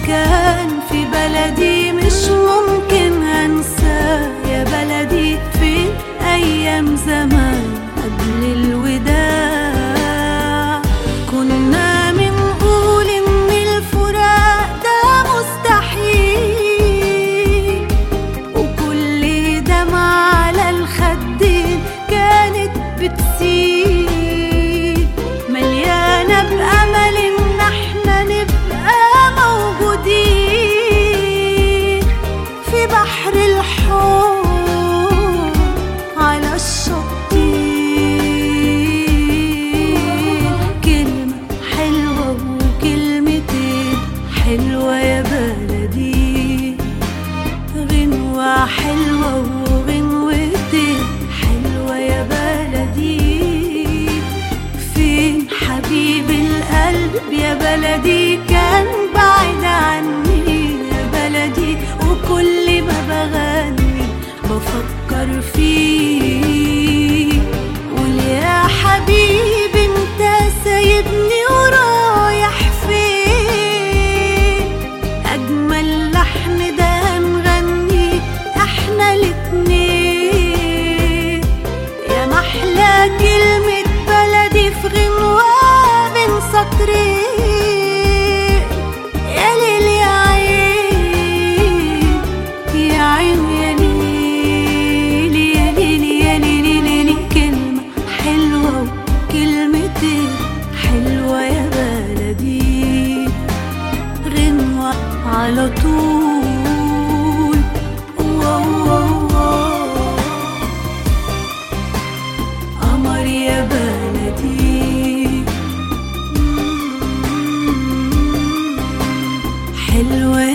كان في بلدي مش ممكن انساه يا بلدي فين ايام زمان قبل الوداع كنا بنقول ان الفراق ده مستحيل وكل دمعة على الخدين كانت بتسيل مليانة بأمل إن احنا نبقى موجودين في بحر الحب على الشطين كلمة حلوة وكلمتين حلوة يا بلدي غنوة حلوة وغنوتين حلوة يا بلدي فين حبيب القلب يا بلدي كان بعيد عني يا بلدي وكل ما بغني بفكر فيه قول يا حبيبي انت سايبني ورايح فين أجمل لحن ده هنغني احنا الاتنين يا محلى كلمة بلدي في غنوة من سطرين يا ليل يا عين يا عين يا ليل يا ليل يا ليل يا ليل كلمة حلوة وكلمتين حلوة يا بلدي غنوة على طول واو واو واو. قمر يا بلدي حلوة